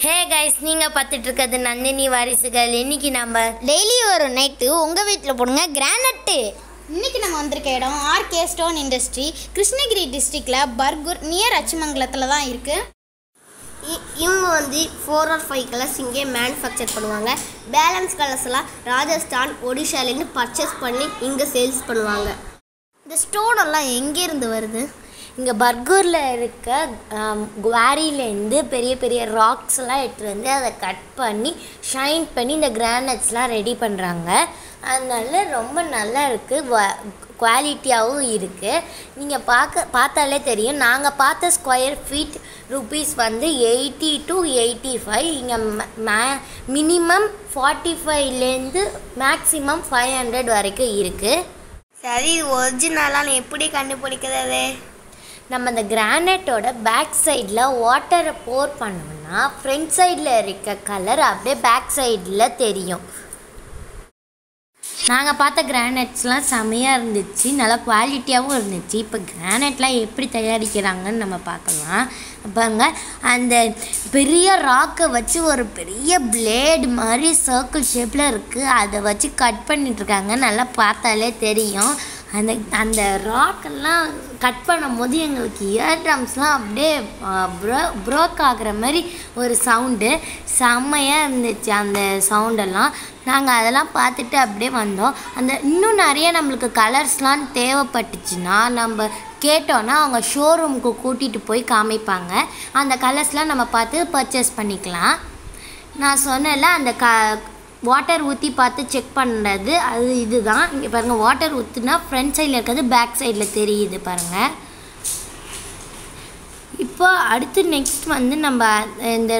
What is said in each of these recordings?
hey guys நீங்கள் பார்த்துட்டு இருக்கிறது நந்தினி வாரிசுகள் இன்னைக்கு நம்ம டெய்லி ஒரு நைட்டு உங்கள் வீட்டில் போடுங்க கிரானட்டு இன்னைக்கு நம்ம வந்திருக்க இடம் ஆர்கே ஸ்டோன் இண்டஸ்ட்ரி கிருஷ்ணகிரி டிஸ்ட்ரிக்டில் பர்கூர் நியர் அச்சுமங்கலத்தில் தான் இருக்குது இ- இவங்க வந்து ஃபோர் ஆர் ஃபைவ் கலர்ஸ் இங்கே மேனுஃபேக்சர் பண்ணுவாங்க பேலன்ஸ் கலர்ஸ் எல்லாம் ராஜஸ்தான் ஒடிஷாலேருந்து பர்ச்சேஸ் பண்ணி இங்கே சேல்ஸ் பண்ணுவாங்க இந்த ஸ்டோன் எல்லாம் எங்கேருந்து வருது இங்கே பர்கூரில் இருக்க குவாரியிலேருந்து பெரிய பெரிய ராக்ஸ்லாம் எடுத்துகிட்டு வந்து அதை கட் பண்ணி ஷைன் பண்ணி இந்த கிரானைட்ஸ்லாம் ரெடி பண்ணுறாங்க அதனால ரொம்ப நல்லா இருக்குது குவாலிட்டியாகவும் இருக்குது நீங்கள் பார்க்க பார்த்தாலே தெரியும் நாங்கள் பார்த்த ஸ்கொயர் ஃபீட் ருபீஸ் வந்து எயிட்டி டு எயிட்டி ஃபைவ் இங்கே மே மினிமம் ஃபார்ட்டி ஃபைவ்லேருந்து மேக்ஸிமம் ஃபைவ் ஹண்ட்ரட் வரைக்கும் இருக்குது சரி ஒரிஜினலாக எப்படி கண்டுபிடிக்கிறது நம்ம இந்த கிரானைட்டோட பேக் சைடில் வாட்டரை போர் பண்ணோம்னா ஃப்ரண்ட் சைடில் இருக்க கலர் அப்படியே பேக் சைடில் தெரியும் நாங்கள் பார்த்த கிரானைட்ஸ்லாம் செமையாக இருந்துச்சு நல்லா குவாலிட்டியாகவும் இருந்துச்சு இப்போ கிரானைட்லாம் எப்படி தயாரிக்கிறாங்கன்னு நம்ம பார்க்கலாம் பாருங்க அந்த பெரிய ராக்கை வச்சு ஒரு பெரிய பிளேடு மாதிரி சர்க்கிள் ஷேப்பில் இருக்குது அதை வச்சு கட் பண்ணிட்டுருக்காங்க நல்லா பார்த்தாலே தெரியும் அந்த அந்த ராக்கெல்லாம் கட் பண்ணும்போது எங்களுக்கு இயர் ட்ரம்ஸ்லாம் அப்படியே ப்ரோ ப்ரோக் ஆகுற மாதிரி ஒரு சவுண்டு செம்மையாக இருந்துச்சு அந்த சவுண்டெல்லாம் நாங்கள் அதெல்லாம் பார்த்துட்டு அப்படியே வந்தோம் அந்த இன்னும் நிறைய நம்மளுக்கு கலர்ஸ்லாம் தேவைப்பட்டுச்சுன்னா நம்ம கேட்டோன்னா அவங்க ஷோரூமுக்கு கூட்டிகிட்டு போய் காமிப்பாங்க அந்த கலர்ஸ்லாம் நம்ம பார்த்து பர்ச்சேஸ் பண்ணிக்கலாம் நான் சொன்னேன்ல அந்த க வாட்டர் ஊற்றி பார்த்து செக் பண்ணுறது அது இதுதான் இங்கே பாருங்கள் வாட்டர் ஊற்றுனா ஃப்ரண்ட் சைடில் இருக்கிறது பேக் சைடில் தெரியுது பாருங்கள் இப்போ அடுத்து நெக்ஸ்ட் வந்து நம்ம இந்த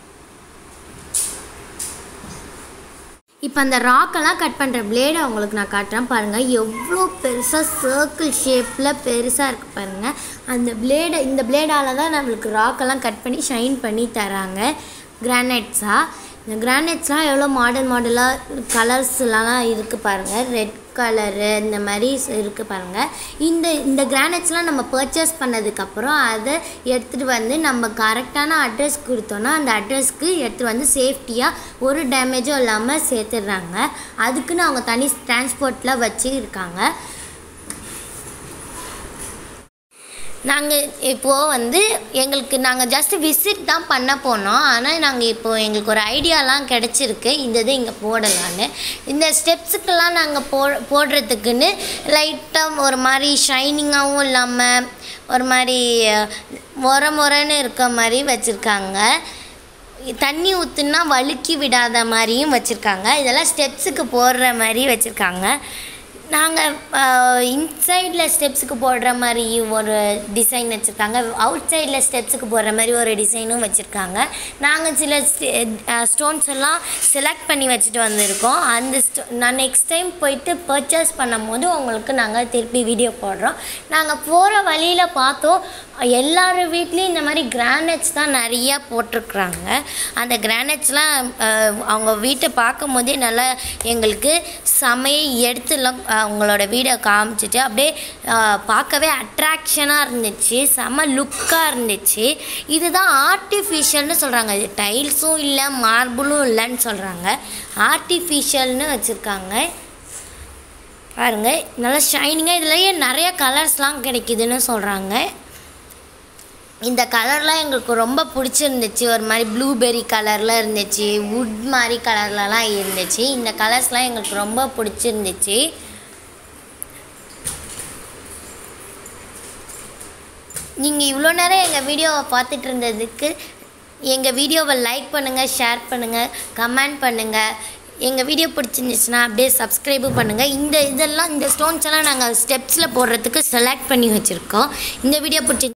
இப்போ அந்த ராக்கெல்லாம் கட் பண்ணுற பிளேடை உங்களுக்கு நான் காட்டுறேன் பாருங்கள் எவ்வளோ பெருசாக சர்க்கிள் ஷேப்பில் பெருசாக இருக்குது பாருங்கள் அந்த பிளேடை இந்த பிளேடால் தான் நம்மளுக்கு ராக்கெல்லாம் கட் பண்ணி ஷைன் பண்ணி தராங்க கிரானைட்ஸாக இந்த கிரானைட்ஸ்லாம் எவ்வளோ மாடல் மாடலாக கலர்ஸ்லாம் இருக்குது பாருங்கள் ரெட் கலரு இந்த மாதிரி இருக்குது பாருங்கள் இந்த இந்த கிரானைட்ஸ்லாம் நம்ம பர்ச்சேஸ் பண்ணதுக்கப்புறம் அதை எடுத்துகிட்டு வந்து நம்ம கரெக்டான அட்ரஸ் கொடுத்தோன்னா அந்த அட்ரஸ்க்கு எடுத்துகிட்டு வந்து சேஃப்டியாக ஒரு டேமேஜும் இல்லாமல் சேர்த்துடுறாங்க அதுக்குன்னு அவங்க தனி டிரான்ஸ்போர்ட்டில் வச்சு இருக்காங்க நாங்கள் இப்போது வந்து எங்களுக்கு நாங்கள் ஜஸ்ட் விசிட் தான் பண்ண போனோம் ஆனால் நாங்கள் இப்போது எங்களுக்கு ஒரு ஐடியாலாம் கிடச்சிருக்கு இந்த இது இங்கே போடலான்னு இந்த ஸ்டெப்ஸுக்கெல்லாம் நாங்கள் போ போடுறதுக்குன்னு லைட்டாக ஒரு மாதிரி ஷைனிங்காகவும் இல்லாமல் ஒரு மாதிரி மொர மொரன்னு இருக்க மாதிரி வச்சுருக்காங்க தண்ணி ஊற்றுனா வழுக்கி விடாத மாதிரியும் வச்சுருக்காங்க இதெல்லாம் ஸ்டெப்ஸுக்கு போடுற மாதிரி வச்சுருக்காங்க நாங்கள் இன்சைடில் ஸ்டெப்ஸுக்கு போடுற மாதிரி ஒரு டிசைன் வச்சுருக்காங்க அவுட் சைடில் ஸ்டெப்ஸுக்கு போடுற மாதிரி ஒரு டிசைனும் வச்சுருக்காங்க நாங்கள் சில ஸ்டோன்ஸ் எல்லாம் செலக்ட் பண்ணி வச்சுட்டு வந்திருக்கோம் அந்த ஸ்டோ நான் நெக்ஸ்ட் டைம் போயிட்டு பர்ச்சேஸ் பண்ணும்போது உங்களுக்கு நாங்கள் திருப்பி வீடியோ போடுறோம் நாங்கள் போகிற வழியில் பார்த்தோம் எல்லார் வீட்லேயும் இந்த மாதிரி கிரானைட்ஸ் தான் நிறையா போட்டிருக்குறாங்க அந்த கிரானைட்ஸ்லாம் அவங்க வீட்டை பார்க்கும் போதே நல்லா எங்களுக்கு சமையை எடுத்துலாம் அவங்களோட வீடை காமிச்சிட்டு அப்படியே அஹ், பார்க்கவே அட்ராக்ஷனாக இருந்துச்சு செம லுக்காக இருந்துச்சு இதுதான் ஆர்டிஃபிஷியல்னு சொல்கிறாங்க இது டைல்ஸும் இல்லை மார்பிளும் இல்லைன்னு சொல்கிறாங்க ஆர்டிஃபிஷியல்னு வச்சுருக்காங்க பாருங்க நல்லா ஷைனிங்காக இதுலேயே நிறைய கலர்ஸ்லாம் கிடைக்குதுன்னு சொல்கிறாங்க இந்த கலர்லாம் எங்களுக்கு ரொம்ப பிடிச்சிருந்துச்சு ஒரு மாதிரி ப்ளூபெர்ரி கலரில் இருந்துச்சு வுட் மாதிரி கலர்லலாம் இருந்துச்சு இந்த கலர்ஸ்லாம் எங்களுக்கு ரொம்ப பிடிச்சிருந்துச்சு நீங்கள் இவ்வளோ நேரம் எங்கள் வீடியோவை பார்த்துட்டு இருந்ததுக்கு எங்கள் வீடியோவை லைக் பண்ணுங்கள் ஷேர் பண்ணுங்கள் கமெண்ட் பண்ணுங்கள் எங்கள் வீடியோ பிடிச்சிருந்துச்சுன்னா அப்படியே சப்ஸ்கிரைபும் பண்ணுங்கள் இந்த இதெல்லாம் இந்த ஸ்டோன்ஸ் எல்லாம் நாங்கள் ஸ்டெப்ஸில் போடுறதுக்கு செலக்ட் பண்ணி வச்சுருக்கோம் இந்த வீடியோ பிடிச்சி